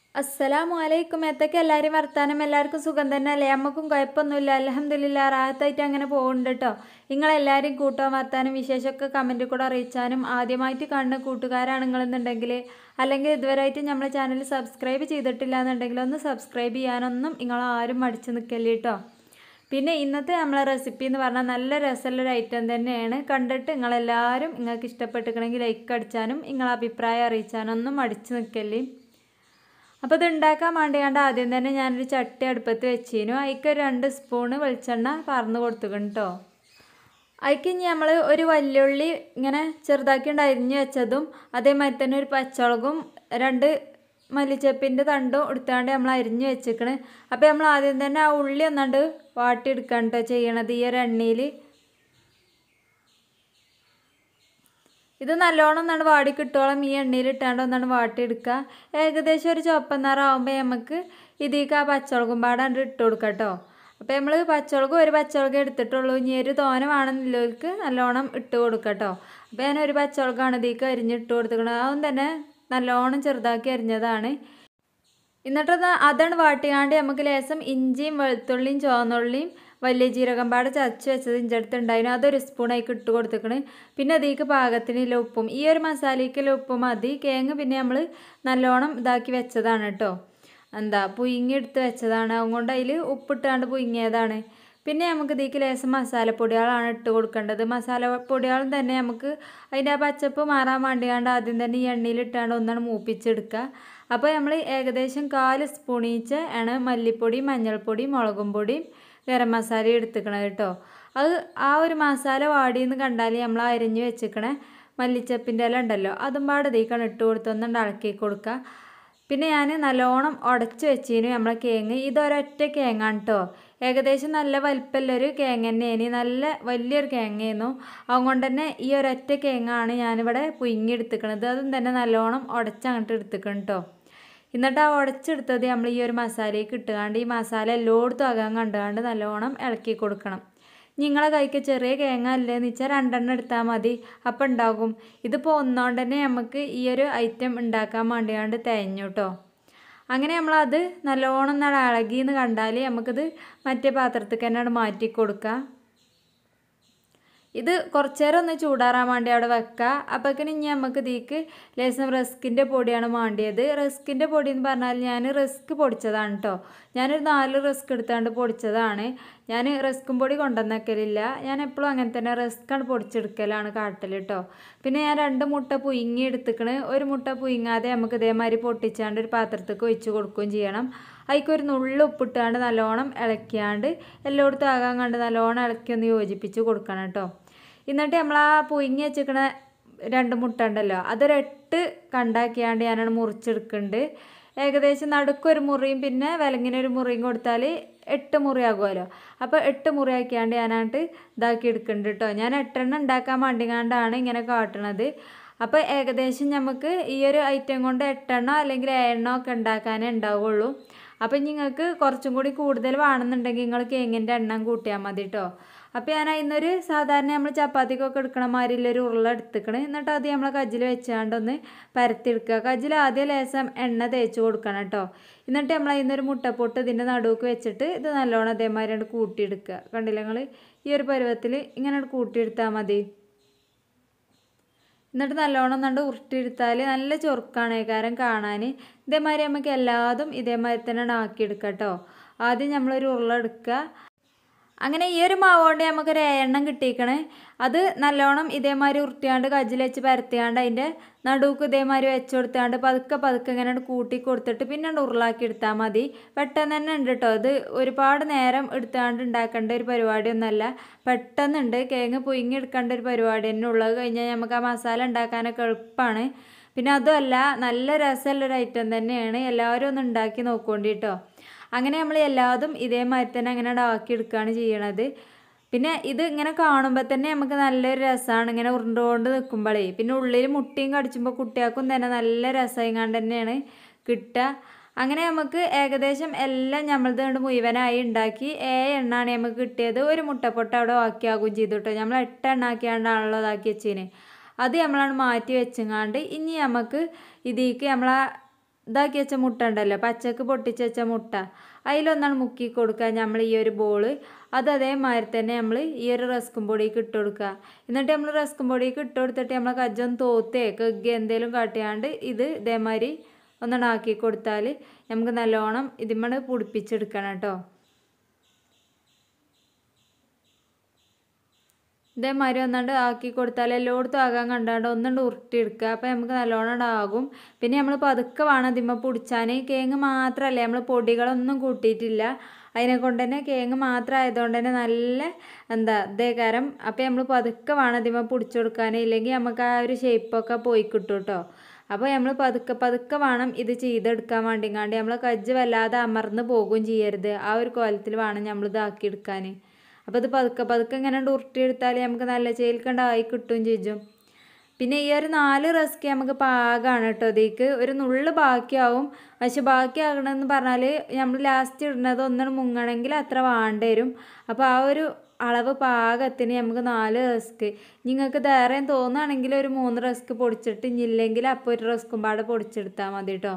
അസ്സലാമു അലൈക്കും എത്തൊക്കെ എല്ലാവരും വർത്താനം എല്ലാവർക്കും സുഖം തന്നെ അല്ലേ നമുക്കും കുഴപ്പമൊന്നുമില്ല അലഹമില്ല റാഹത്തായിട്ട് അങ്ങനെ പോകുന്നുണ്ട് കേട്ടോ നിങ്ങളെല്ലാവരും കൂട്ടോ വർത്താനം വിശേഷമൊക്കെ കമൻറ്റിൽ കൂടെ അറിയിച്ചാനും ആദ്യമായിട്ട് കാണുന്ന കൂട്ടുകാരാണ് നിങ്ങളെന്നുണ്ടെങ്കിൽ അല്ലെങ്കിൽ ഇതുവരെയായിട്ട് നമ്മളെ ചാനൽ സബ്സ്ക്രൈബ് ചെയ്തിട്ടില്ല എന്നുണ്ടെങ്കിൽ ഒന്ന് സബ്സ്ക്രൈബ് ചെയ്യാനൊന്നും നിങ്ങൾ ആരും മടിച്ച് നിൽക്കല്ലേ കേട്ടോ പിന്നെ ഇന്നത്തെ നമ്മളെ റെസിപ്പി എന്ന് പറഞ്ഞാൽ നല്ല രസമുള്ളൊരു ഐറ്റം തന്നെയാണ് കണ്ടിട്ട് നിങ്ങളെല്ലാവരും നിങ്ങൾക്ക് ഇഷ്ടപ്പെട്ടിരിക്കണമെങ്കിൽ ലൈക്ക് അടിച്ചാനും നിങ്ങളെ അഭിപ്രായം അറിയിച്ചാനൊന്നും മടിച്ച് നിൽക്കല്ലേ അപ്പോൾ ഇത് ഉണ്ടാക്കാൻ വേണ്ടിയാണ്ട് ആദ്യം തന്നെ ഞാനൊരു ചട്ടി അടുപ്പത്ത് വെച്ചിരുന്നു അതിക്ക് രണ്ട് സ്പൂണ് വെളിച്ചെണ്ണ പറന്ന് കൊടുത്തുക്കണം കേട്ടോ അതിക്ക് ഇനി നമ്മൾ ഒരു വല്യുള്ളി ഇങ്ങനെ ചെറുതാക്കി അരിഞ്ഞ് വെച്ചതും അതേമാതിരി തന്നെ ഒരു പച്ചമുളകും രണ്ട് മല്ലിച്ചപ്പിൻ്റെ തണ്ടും എടുത്താണ്ട് നമ്മൾ അരിഞ്ഞ് വെച്ചിക്കണ് അപ്പോൾ നമ്മൾ ആദ്യം തന്നെ ആ ഉള്ളി ഒന്നാണ്ട് വാട്ടിയെടുക്കാൻ കേട്ടോ ചെയ്യണത് ഈ ഒരു എണ്ണയിൽ ഇത് നല്ലോണം ഒന്നാണ് വാടി കിട്ടോളം ഈ എണ്ണയിൽ ഇട്ടാണ്ട് ഒന്നാണ് വാട്ടിയെടുക്കുക ഏകദേശം ഒരു ചുവപ്പന്നാറാവുമ്പോൾ നമുക്ക് ഇതിലേക്ക് ആ പച്ചമുളകും പാടാണ്ട് ഇട്ട് കൊടുക്കാം കേട്ടോ അപ്പോൾ നമ്മൾ പച്ചമുളകും ഒരു പച്ചമുളക് എടുത്തിട്ടുള്ളൂ ഇനി ഒരു തോന വേണമെന്നുള്ളവർക്ക് നല്ലോണം ഇട്ട് കൊടുക്കാം കേട്ടോ അപ്പോൾ ഞാൻ ഒരു പച്ചമുളകാണ് ഇതിലേക്ക് അരിഞ്ഞിട്ട് കൊടുത്തിരിക്കുന്നത് അതും തന്നെ നല്ലോണം ചെറുതാക്കി അരിഞ്ഞതാണ് എന്നിട്ടത് അതാണ് വാട്ടിയാണ്ട് നമുക്ക് ലേശം ഇഞ്ചിയും വെളുത്തുള്ളിയും ചുവന്നുള്ളിയും വലിയ ജീരകം പാടെ ചതച്ച് വെച്ചത് ഇഞ്ചടുത്തുണ്ടായിരുന്നു അതൊരു സ്പൂണായിക്ക് ഇട്ട് കൊടുത്തേക്കണ് പിന്നെ അതിലേക്ക് പാകത്തിനുള്ള ഉപ്പും ഈ ഒരു മസാലയ്ക്കുള്ള ഉപ്പും മതി കേങ്ങ് പിന്നെ നമ്മൾ നല്ലോണം ഇതാക്കി വെച്ചതാണ് കേട്ടോ എന്താ പുയിങ്ങി എടുത്ത് വെച്ചതാണ് അതുകൊണ്ട് അതിൽ ഉപ്പിട്ടാണ്ട് പുയിങ്ങിയതാണ് പിന്നെ നമുക്ക് ഇതിലേക്ക് ലേശം മസാലപ്പൊടികളാണ് ഇട്ട് കൊടുക്കേണ്ടത് മസാലപ്പൊടികളും തന്നെ നമുക്ക് അതിൻ്റെ ആ പച്ചപ്പ് മാറാൻ വേണ്ടിയാണ്ട് ആദ്യം തന്നെ ഈ എണ്ണയിൽ ഇട്ടാണ്ട് ഒന്നാണ് മൂപ്പിച്ചെടുക്കുക അപ്പോൾ നമ്മൾ ഏകദേശം കാല് സ്പൂൺ ഈച്ച ആണ് മല്ലിപ്പൊടി മഞ്ഞൾപ്പൊടി മുളകും പൊടിയും ഗരം മസാല എടുത്തുക്കണത് കേട്ടോ അത് ആ ഒരു മസാല വാടിയെന്ന് കണ്ടാൽ നമ്മൾ അരിഞ്ഞ് വെച്ചിക്കണേ മല്ലിച്ചപ്പിൻ്റെ ഇല ഉണ്ടല്ലോ അതും പാടെ ഇതിക്കാണ് ഇട്ട് കൊടുത്തൊന്നുണ്ട് ഇളക്കി കൊടുക്കുക പിന്നെ ഞാൻ നല്ലോണം ഉടച്ച് വെച്ചിരുന്നു നമ്മളെ കേങ്ങ് ഇതൊരൊറ്റ കേങ്ങാണ് കേട്ടോ ഏകദേശം നല്ല വലിപ്പമുള്ളൊരു കേങ്ങ തന്നെയാണ് നല്ല വലിയൊരു കേങ്ങയായിരുന്നു അതുകൊണ്ട് തന്നെ ഈ ഒരൊറ്റ കേങ്ങാണ് ഞാനിവിടെ പുയിങ്ങി എടുത്തിക്കണത് അതും തന്നെ നല്ലോണം ഉടച്ചങ്ങോട്ട് എടുത്തിക്കണം കേട്ടോ എന്നിട്ട് ആ ഉടച്ചെടുത്തത് നമ്മൾ ഈ ഒരു മസാലയ്ക്ക് ഇട്ടുകാണ്ട് ഈ മസാല എല്ലായിടത്തും അകം കണ്ടുകാണ്ട് നല്ലോണം ഇളക്കി കൊടുക്കണം നിങ്ങളെ കൈക്ക് ചെറിയ കേങ്ങ അല്ലേന്ന് വെച്ചാൽ രണ്ടെണ്ണം എടുത്താൽ മതി അപ്പം ഉണ്ടാകും ഇതിപ്പോൾ ഒന്നുകൊണ്ട് തന്നെ നമുക്ക് ഈ ഒരു ഐറ്റം ഉണ്ടാക്കാൻ വേണ്ടിയാണ്ട് തേഞ്ഞു കേട്ടോ അങ്ങനെ നമ്മളത് നല്ലോണം നട ഇളകിയെന്ന് കണ്ടാൽ നമുക്കിത് മറ്റേ പാത്രത്തേക്ക് തന്നെ മാറ്റി കൊടുക്കാം ഇത് കുറച്ച് നേരം ഒന്ന് ചൂടാറാൻ വേണ്ടി അവിടെ വെക്കുക അപ്പോഴേക്കിനും ഇനി നമുക്ക് ഇതിക്ക് ലേശം റസ്കിൻ്റെ പൊടിയാണ് വേണ്ടിയത് റസ്കിൻ്റെ പൊടി എന്ന് പറഞ്ഞാൽ ഞാൻ റിസ്ക് പൊടിച്ചതാണ് കേട്ടോ ഞാനൊരു നാല് റിസ്ക് എടുത്താണ്ട് പൊടിച്ചതാണ് ഞാൻ റിസ്ക്കും പൊടി കൊണ്ടുവന്നേക്കലില്ല ഞാൻ എപ്പോഴും അങ്ങനെ തന്നെ റിസ്ക്കാണ് പൊടിച്ചെടുക്കലാണ് കാട്ടൽ കേട്ടോ പിന്നെ ഞാൻ രണ്ട് മുട്ട പുയിങ്ങി എടുത്തിക്കണ് ഒരു മുട്ട പുയിങ്ങാതെ നമുക്ക് ഇതേമാതിരി പൊട്ടിച്ചാണ്ട് ഒരു പാത്രത്തേക്ക് ഒഴിച്ച് കൊടുക്കുകയും ചെയ്യണം അതിലേക്ക് ഒരു നുള്ളു ഉപ്പിട്ടാണ്ട് നല്ലോണം ഇളക്കിയാണ്ട് എല്ലായിടത്തും ആകാൻ കണ്ട് നല്ലോണം ഇളക്കി ഒന്ന് യോജിപ്പിച്ച് കൊടുക്കണം കേട്ടോ എന്നിട്ട് നമ്മൾ ആ പുയിങ്ങി വെച്ചിരിക്കണ രണ്ട് മുട്ട ഉണ്ടല്ലോ അതൊരെട്ട് കണ്ടാക്കിയാണ്ട് ഞാനാണ് മുറിച്ചെടുക്കുന്നുണ്ട് ഏകദേശം നടുക്കൊരു മുറിയും പിന്നെ വിലങ്ങിനൊരു മുറിയും കൊടുത്താൽ എട്ട് മുറിയാകുമല്ലോ അപ്പോൾ എട്ട് മുറിയാക്കിയാണ്ട് ഞാനായിട്ട് ഇതാക്കി എടുക്കുന്നുണ്ട് കേട്ടോ ഞാൻ എട്ടെണ്ണം ഉണ്ടാക്കാൻ വേണ്ടിങ്ങാണ്ടാണ് ഇങ്ങനെ കാട്ടണത് അപ്പോൾ ഏകദേശം നമുക്ക് ഈ ഒരു ഐറ്റം കൊണ്ട് എട്ടെണ്ണോ അല്ലെങ്കിൽ ഏഴെണ്ണോ ഒക്കെ ഉണ്ടാക്കാനേ ഉണ്ടാവുള്ളൂ അപ്പം നിങ്ങൾക്ക് കുറച്ചും കൂടി കൂടുതൽ വേണമെന്നുണ്ടെങ്കിൽ നിങ്ങൾ കേങ്ങിൻ്റെ എണ്ണം കൂട്ടിയാൽ മതി കേട്ടോ അപ്പോൾ ഞാൻ അതിന്നൊരു സാധാരണ നമ്മൾ ചപ്പാത്തിക്കൊക്കെ എടുക്കണ മാതിരിയുള്ളൊരു ഉരുള എടുത്തിക്കണ് എന്നിട്ട് അത് നമ്മൾ കജ്ജിൽ വെച്ചാണ്ട് ഒന്ന് പരത്തിയെടുക്കുക കജ്ജിൽ ആദ്യം ലേശം എണ്ണ തേച്ച് കൊടുക്കണം കേട്ടോ എന്നിട്ട് നമ്മൾ അതിന്നൊരു മുട്ടപ്പൊട്ട് ഇതിൻ്റെ നടുക്ക് വെച്ചിട്ട് ഇത് നല്ലോണം അതേമാതിരി കൂട്ടിയെടുക്കുക കണ്ടില്ല നിങ്ങൾ ഈ ഒരു പരുവത്തിൽ ഇങ്ങനെ കൂട്ടിയെടുത്താൽ മതി എന്നിട്ട് നല്ലോണം നണ്ട് ഉരുട്ടിയെടുത്താൽ നല്ല ചൊറുക്കാണ് കാരണം കാണാൻ ഇതേമാതിരി നമുക്ക് എല്ലാതും ഇതേമാതിരി തന്നെ ആക്കിയെടുക്കാം കേട്ടോ ആദ്യം നമ്മളൊരു ഉരുള എടുക്കുക അങ്ങനെ ഈ ഒരു മാവ് കൊണ്ട് നമുക്കൊരു എണ്ണം കിട്ടിയിക്കണേ അത് നല്ലോണം ഇതേമാതിരി ഉരുട്ടിയാണ്ട് കജ്ജിൽ വെച്ച് പരത്തിയാണ്ട് അതിൻ്റെ നടുക്ക് ഇതേമാതിരി വെച്ച് കൊടുത്താണ്ട് പതുക്കെ പതുക്കെ ഇങ്ങനെ കൂട്ടി കൊടുത്തിട്ട് പിന്നെ ഉരുളാക്കി എടുത്താൽ മതി പെട്ടെന്ന് തന്നെ ഉണ്ട് കേട്ടോ ഇത് ഒരുപാട് നേരം എടുത്താണ്ട് ഉണ്ടാക്കേണ്ട ഒരു പരിപാടിയൊന്നുമല്ല പെട്ടെന്നുണ്ട് കേങ്ങ് പുയിങ്ങി എടുക്കേണ്ട ഒരു പരിപാടി തന്നെ ഉള്ളത് കഴിഞ്ഞാൽ നമുക്ക് ആ മസാല ഉണ്ടാക്കാനൊക്കെ എളുപ്പമാണ് പിന്നെ അതുമല്ല നല്ല രസമുള്ളൊരു ഐറ്റം തന്നെയാണ് എല്ലാവരും ഒന്ന് ഉണ്ടാക്കി നോക്കോണ്ടി കേട്ടോ അങ്ങനെ നമ്മൾ എല്ലാതും ഇതേമാതിരി തന്നെ അങ്ങനെ ആക്കി എടുക്കുകയാണ് ചെയ്യണത് പിന്നെ ഇത് ഇങ്ങനെ കാണുമ്പോൾ തന്നെ നമുക്ക് നല്ലൊരു രസമാണ് ഇങ്ങനെ ഉരുണ്ടുകൊണ്ട് നിൽക്കുമ്പോഴേ പിന്നെ ഉള്ളിൽ മുട്ടിയും കടിച്ചുമ്പോൾ കുട്ടികൾക്കും തന്നെ നല്ല രസമായിങ്ങാണ്ട് തന്നെയാണ് കിട്ടുക അങ്ങനെ നമുക്ക് ഏകദേശം എല്ലാം നമ്മളത് കൊണ്ട് മുഴുവനായി ഉണ്ടാക്കി ഏഴ് എണ്ണാണ് നമുക്ക് കിട്ടിയത് ഒരു മുട്ടപ്പൊട്ട് അവിടെ ബാക്കിയാകുകയും ചെയ്തു കേട്ടോ നമ്മൾ എട്ട് എണ്ണാക്കിയാണ്ടാണല്ലോ ഇതാക്കി വെച്ചതിന് അത് നമ്മളാണ് മാറ്റി വെച്ചങ്ങാണ്ട് ഇനി നമുക്ക് ഇതിലേക്ക് നമ്മളാ ഇതാക്കി വെച്ച മുട്ട ഉണ്ടല്ലോ പച്ചക്ക് പൊട്ടിച്ച് വെച്ച മുട്ട അതിലൊന്നാണ് മുക്കി കൊടുക്കുക നമ്മൾ ഈ ഒരു ബോള് അത് അതേമാതിരി തന്നെ നമ്മൾ ഈ ഒരു റസ്കും പൊടിക്ക് ഇട്ട് കൊടുക്കുക എന്നിട്ട് നമ്മൾ റസ്കും പൊടിക്ക് ഇട്ട് കൊടുത്തിട്ട് നമ്മൾ കജ്ജൊന്ന് തോത്തേ കെഗ്ഗി എന്തെങ്കിലും കാട്ടിയാണ്ട് ഇത് ഇതേമാതിരി ഒന്നാണ് ആക്കി കൊടുത്താൽ നമുക്ക് നല്ലോണം ഇതിമ്മണ് പിടിപ്പിച്ചെടുക്കണം കേട്ടോ ഇതേമാതിരി ഒന്നാണ്ട് ആക്കി കൊടുത്താൽ എല്ലായിടത്തും ആകാൻ കണ്ടാണ്ട് ഒന്നുണ്ട് ഉരുട്ടിയെടുക്കുക അപ്പോൾ നമുക്ക് നല്ലോണം ആകും പിന്നെ നമ്മൾ പതുക്കെ വേണം ഇതിമ്മ പിടിച്ചാൻ കേങ്ങ് മാത്രമല്ല നമ്മൾ പൊടികളൊന്നും കൂട്ടിയിട്ടില്ല അതിനെ കൊണ്ട് തന്നെ കേങ്ങ് മാത്രം ആയതുകൊണ്ട് തന്നെ നല്ല എന്താ ഇതേകാരം അപ്പോൾ നമ്മൾ പതുക്കെ വേണം ഇതിമ്മ പിടിച്ചു കൊടുക്കാൻ ഇല്ലെങ്കിൽ നമുക്ക് ആ ഒരു ഷേപ്പൊക്കെ പോയി കിട്ടും കേട്ടോ അപ്പോൾ നമ്മൾ പതുക്കെ പതുക്കെ വേണം ഇത് ചെയ്തെടുക്കാൻ വേണ്ടിങ്ങാണ്ട് നമ്മൾ കജ്ജ് വല്ലാതെ അമർന്ന് പോകുകയും ചെയ്യരുത് ആ ഒരു കോലത്തിൽ വേണം നമ്മൾ ഇതാക്കി എടുക്കാൻ അപ്പോൾ ഇത് പതുക്കെ പതുക്കെ ഇങ്ങനെ ഉരുട്ടിയെടുത്താൽ നമുക്ക് നല്ല ചേൽക്കണ്ടായി കിട്ടുകയും ചെയ്യും പിന്നെ ഈ ഒരു നാല് റസ്ക് നമുക്ക് പാകമാണ് കേട്ടോ ഇതിലേക്ക് ഒരു നുള്ള് ബാക്കിയാവും പക്ഷെ ബാക്കിയാകണമെന്ന് പറഞ്ഞാൽ നമ്മൾ ലാസ്റ്റ് ഇടുന്നത് ഒന്നും മുങ്ങണമെങ്കിൽ അത്ര വേണ്ടി വരും അപ്പോൾ ആ ഒരു അളവ് പാകത്തിന് നമുക്ക് നാല് റസ്ക് നിങ്ങൾക്ക് ധൈര്യം തോന്നുകയാണെങ്കിൽ ഒരു മൂന്ന് റസ്ക് പൊടിച്ചിട്ട് ഇല്ലെങ്കിൽ അപ്പോൾ ഒരു റസ്കും പാടെ പൊടിച്ചെടുത്താൽ മതി കേട്ടോ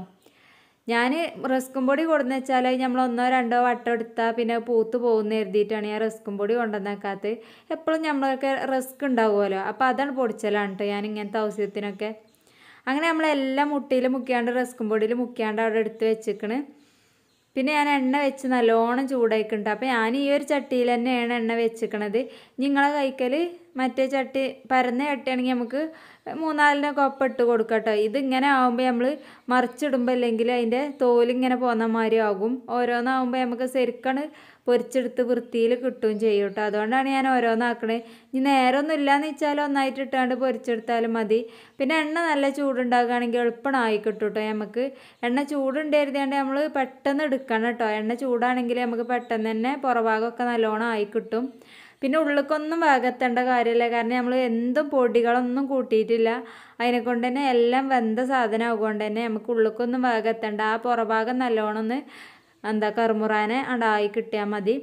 ഞാൻ റസ്കും പൊടി കൊടുന്ന് വെച്ചാൽ നമ്മൾ ഒന്നോ രണ്ടോ വട്ടം എടുത്താൽ പിന്നെ പൂത്ത് പോകുന്ന എഴുതിയിട്ടാണ് ഞാൻ റസ്കും പൊടി കൊണ്ടുവന്നേക്കാത്തത് എപ്പോഴും നമ്മളൊക്കെ റസ്ക് ഉണ്ടാവുമല്ലോ അപ്പോൾ അതാണ് പൊടിച്ചലാണ് കേട്ടോ ഞാൻ ഇങ്ങനത്തെ ആവശ്യത്തിനൊക്കെ അങ്ങനെ നമ്മളെല്ലാം മുട്ടിയിൽ മുക്കിയാണ്ട് റസ്കും പൊടിയിൽ മുക്കിയാണ്ട് അവിടെ എടുത്ത് വെച്ചിക്കണ് പിന്നെ ഞാൻ എണ്ണ വെച്ച് നല്ലോണം ചൂടായിക്കുന്നുണ്ട് അപ്പോൾ ഞാൻ ഈ ഒരു ചട്ടിയിൽ തന്നെയാണ് എണ്ണ വെച്ചിക്കണത് നിങ്ങളെ കൈക്കൽ മറ്റേ ചട്ടി പരന്ന ചട്ടിയാണെങ്കിൽ നമുക്ക് മൂന്നാലിനൊക്കെ ഒപ്പം ഇട്ട് കൊടുക്കാം കേട്ടോ ഇതിങ്ങനെ ആകുമ്പോൾ നമ്മൾ മറിച്ചിടുമ്പോൾ അല്ലെങ്കിൽ അതിൻ്റെ തോലിങ്ങനെ പോകുന്ന മാതിരി ആകും ഓരോന്നാകുമ്പോൾ നമുക്ക് ശരിക്കാണ് പൊരിച്ചെടുത്ത് വൃത്തിയിൽ കിട്ടുകയും ചെയ്യും കേട്ടോ അതുകൊണ്ടാണ് ഞാൻ ഓരോന്നാക്കണേ ഇനി നേരമൊന്നും ഇല്ലയെന്ന് വെച്ചാൽ ഒന്നായിട്ട് ഇട്ടാണ്ട് പൊരിച്ചെടുത്താലും മതി പിന്നെ എണ്ണ നല്ല ചൂടുണ്ടാകുകയാണെങ്കിൽ എളുപ്പമായി കിട്ടും കേട്ടോ നമുക്ക് എണ്ണ ചൂടുണ്ടായിരുന്നാണ്ട് നമ്മൾ പെട്ടെന്ന് എടുക്കണം കേട്ടോ എണ്ണ ചൂടാണെങ്കിൽ നമുക്ക് പെട്ടെന്ന് തന്നെ പുറഭാഗമൊക്കെ നല്ലോണം ആയി കിട്ടും പിന്നെ ഉള്ളിക്കൊന്നും വേഗത്തേണ്ട കാര്യമില്ല കാരണം നമ്മൾ എന്തും പൊടികളൊന്നും കൂട്ടിയിട്ടില്ല അതിനെ കൊണ്ട് തന്നെ എല്ലാം വെന്ത സാധനം ആകുകൊണ്ട് തന്നെ നമുക്ക് ഉള്ളിക്കൊന്നും വേഗത്തേണ്ട ആ പുറഭാഗം നല്ലോണം ഒന്ന് എന്താ കറുമുറാനെ അണ്ടായി കിട്ടിയാൽ മതി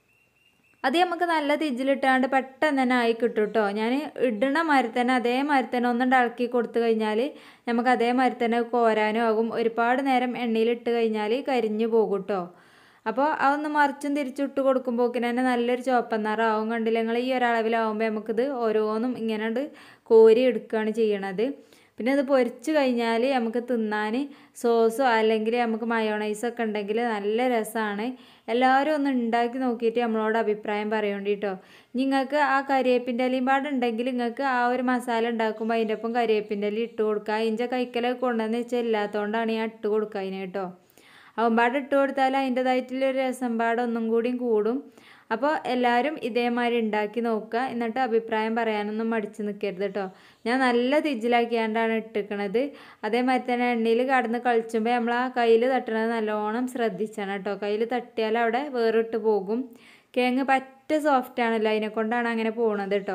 അത് നമുക്ക് നല്ല തിജിലിട്ടാണ്ട് പെട്ടെന്ന് തന്നെ ആയി കിട്ടും കേട്ടോ ഞാൻ ഇടണ മാതിരി തന്നെ അതേമാതിരി തന്നെ ഒന്നും ഇളക്കി കൊടുത്തു കഴിഞ്ഞാൽ നമുക്ക് അതേമാതിരി തന്നെ കോരാനും ആകും ഒരുപാട് നേരം എണ്ണയിലിട്ട് കഴിഞ്ഞാൽ കരിഞ്ഞു പോകും കേട്ടോ അപ്പോൾ അതൊന്ന് മറിച്ചും തിരിച്ചിട്ട് കൊടുക്കുമ്പോക്കിന് തന്നെ നല്ലൊരു ചുവപ്പന്നാറാവും കണ്ടില്ല നിങ്ങൾ ഈ ഒരളവിലാവുമ്പോൾ നമുക്കിത് ഓരോന്നും ഇങ്ങനെ കോരി എടുക്കുകയാണ് ചെയ്യണത് പിന്നെ അത് പൊരിച്ച് കഴിഞ്ഞാൽ നമുക്ക് തിന്നാൻ സോസോ അല്ലെങ്കിൽ നമുക്ക് മയോണൈസൊക്കെ ഉണ്ടെങ്കിൽ നല്ല രസമാണ് എല്ലാവരും ഒന്ന് ഉണ്ടാക്കി നോക്കിയിട്ട് നമ്മളോട് അഭിപ്രായം പറയേണ്ടി കേട്ടോ നിങ്ങൾക്ക് ആ കരിവേപ്പിൻ്റെ ഇലയും പാടുണ്ടെങ്കിൽ നിങ്ങൾക്ക് ആ ഒരു മസാല ഉണ്ടാക്കുമ്പോൾ അതിൻ്റെ ഒപ്പം കരിവേപ്പിൻ്റെ ഇല ഇട്ട് കൊടുക്കുക അതിൻ്റെ കൈക്കലൊക്കെ കൊണ്ടുവന്ന് വെച്ചാൽ ഇല്ലാത്തതുകൊണ്ടാണ് ഞാൻ ഇട്ട് കൊടുക്കുക അതിന് കേട്ടോ അവമ്പാട് ഇട്ട് കൊടുത്താൽ അതിൻ്റെതായിട്ടുള്ളൊരു രസം പാട് ഒന്നും കൂടിയും കൂടും അപ്പോൾ എല്ലാവരും ഇതേമാതിരി ഉണ്ടാക്കി നോക്കുക എന്നിട്ട് അഭിപ്രായം പറയാനൊന്നും മടിച്ച് നിൽക്കരുത് കേട്ടോ ഞാൻ നല്ല തിജിലാക്കിയാണ്ടാണ് ഇട്ടിക്കണത് അതേമാതിരി തന്നെ എണ്ണയിൽ കടന്ന് കളിച്ചുമ്പോൾ നമ്മൾ ആ കയ്യിൽ തട്ടണത് നല്ലോണം ശ്രദ്ധിച്ചണം കേട്ടോ കയ്യിൽ തട്ടിയാൽ അവിടെ വേറിട്ട് പോകും കേങ്ങ് പറ്റ സോഫ്റ്റ് ആണല്ലോ അതിനെ കൊണ്ടാണ് അങ്ങനെ പോണത് കേട്ടോ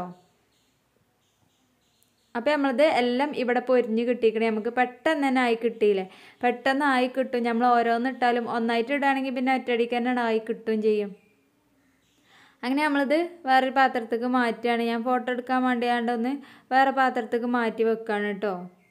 അപ്പോൾ നമ്മളത് എല്ലാം ഇവിടെ പൊരിഞ്ഞ് കിട്ടിക്കണേ നമുക്ക് പെട്ടെന്ന് തന്നെ ആയി കിട്ടിയില്ലേ പെട്ടെന്ന് ആയി കിട്ടും നമ്മൾ ഓരോന്ന് ഇട്ടാലും ഒന്നായിട്ട് ഇടുകയാണെങ്കിൽ പിന്നെ ഒറ്റയടിക്ക് തന്നെ ആയി കിട്ടുകയും ചെയ്യും അങ്ങനെ നമ്മളിത് വേറൊരു പാത്രത്തേക്ക് മാറ്റുകയാണ് ഞാൻ ഫോട്ടോ എടുക്കാൻ വേണ്ടിയാണ്ടൊന്ന് വേറെ പാത്രത്തേക്ക് മാറ്റി വെക്കുകയാണ് കേട്ടോ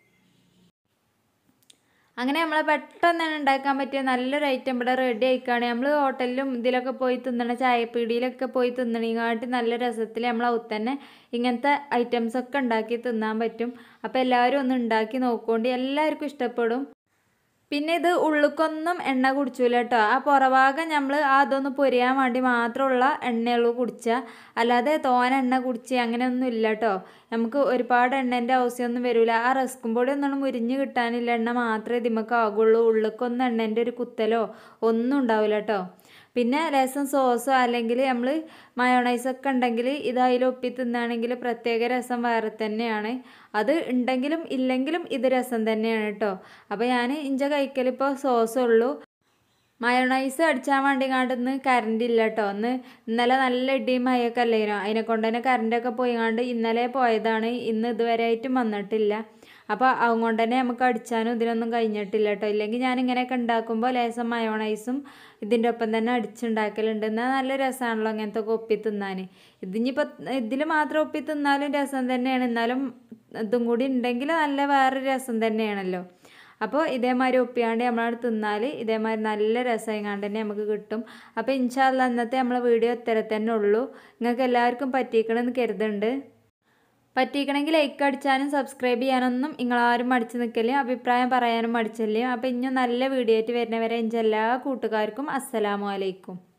അങ്ങനെ നമ്മൾ പെട്ടെന്ന് തന്നെ ഉണ്ടാക്കാൻ പറ്റിയ നല്ലൊരു ഐറ്റം ഇവിടെ റെഡി ആയിക്കാണ് നമ്മൾ ഹോട്ടലിലും ഇതിലൊക്കെ പോയി തിന്നണ ചായപ്പീടിയിലൊക്കെ പോയി തിന്നണേക്കാട്ടി നല്ല രസത്തിൽ നമ്മൾ അവിടെ തന്നെ ഇങ്ങനത്തെ ഐറ്റംസ് ഒക്കെ ഉണ്ടാക്കി തിന്നാൻ പറ്റും അപ്പോൾ എല്ലാവരും ഒന്ന് ഉണ്ടാക്കി നോക്കുകൊണ്ട് എല്ലാവർക്കും ഇഷ്ടപ്പെടും പിന്നെ ഇത് ഉള്ളിക്കൊന്നും എണ്ണ കുടിച്ചില്ല കേട്ടോ ആ പുറഭാഗം നമ്മൾ അതൊന്ന് പൊരിയാൻ വേണ്ടി മാത്രമുള്ള എണ്ണയുള്ളൂ കുടിക്കുക അല്ലാതെ തോന എണ്ണ കുടിച്ച് അങ്ങനെയൊന്നും ഇല്ല കേട്ടോ നമുക്ക് ഒരുപാട് എണ്ണേൻ്റെ ആവശ്യമൊന്നും വരില്ല ആ റസ്കും പൊടി ഒന്നും മുരിഞ്ഞ് കിട്ടാനില്ല എണ്ണ മാത്രമേ ഇതിമക്ക് ആകുള്ളൂ ഉള്ളിക്കൊന്നും എണ്ണേൻ്റെ ഒരു കുത്തലോ ഒന്നും ഉണ്ടാവില്ല കേട്ടോ പിന്നെ രസം സോസോ അല്ലെങ്കിൽ നമ്മൾ മയോണൈസൊക്കെ ഉണ്ടെങ്കിൽ ഇത് അതിൽ ഒപ്പി തിന്നാണെങ്കിൽ പ്രത്യേക രസം വേറെ തന്നെയാണ് അത് ഉണ്ടെങ്കിലും ഇല്ലെങ്കിലും ഇത് രസം തന്നെയാണ് കേട്ടോ അപ്പോൾ ഞാൻ ഇഞ്ച കഴിക്കലിപ്പോൾ സോസ് ഉള്ളൂ മയോണൈസ് അടിച്ചാൻ വേണ്ടി കാണ്ടിന്ന് കറണ്ട് ഇല്ല കേട്ടോ ഒന്ന് ഇന്നലെ നല്ല ഇടിയും മഴയൊക്കെ അല്ലേനോ അതിനെ കൊണ്ട് തന്നെ കറണ്ടൊക്കെ പോയിങ്ങാണ്ട് ഇന്നലെ പോയതാണ് ഇന്ന് ഇതുവരെ ആയിട്ടും വന്നിട്ടില്ല അപ്പോൾ അതുകൊണ്ട് തന്നെ നമുക്ക് അടിച്ചാനും ഇതിനൊന്നും കഴിഞ്ഞിട്ടില്ല കേട്ടോ ഇല്ലെങ്കിൽ ഞാൻ ഇങ്ങനെയൊക്കെ ഉണ്ടാക്കുമ്പോൾ ലേസം മയോണൈസും ഇതിൻ്റെ ഒപ്പം തന്നെ അടിച്ചുണ്ടാക്കലുണ്ട് എന്നാൽ നല്ല രസമാണല്ലോ അങ്ങനത്തെ ഒക്കെ ഒപ്പി തിന്നാൻ ഇതിനിപ്പോൾ ഇതിൽ മാത്രം ഒപ്പി തിന്നാലും രസം തന്നെയാണ് എന്നാലും ഇതും കൂടി ഉണ്ടെങ്കിൽ നല്ല വേറെ രസം തന്നെയാണല്ലോ അപ്പോൾ ഇതേമാതിരി ഒപ്പിയാണ്ട് നമ്മളവിടെ തിന്നാൽ ഇതേമാതിരി നല്ല രസമായിങ്ങാണ്ട് തന്നെ നമുക്ക് കിട്ടും അപ്പോൾ ഇൻഷാല്ല അന്നത്തെ നമ്മളെ വീഡിയോ ഇത്തര തന്നെ ഉള്ളൂ നിങ്ങൾക്ക് എല്ലാവർക്കും പറ്റിക്കണമെന്ന് കരുതുന്നുണ്ട് പറ്റിക്കണമെങ്കിൽ ലൈക്ക് അടിച്ചാനും സബ്സ്ക്രൈബ് ചെയ്യാനൊന്നും നിങ്ങളാരും മടിച്ച് നിൽക്കല്ലേ അഭിപ്രായം പറയാനും മടിച്ചല്ലേ അപ്പോൾ ഇനി നല്ല വീഡിയോ ആയിട്ട് വരുന്നവരെ എൻ്റെ എല്ലാ കൂട്ടുകാർക്കും അസ്സലാമു അലൈക്കും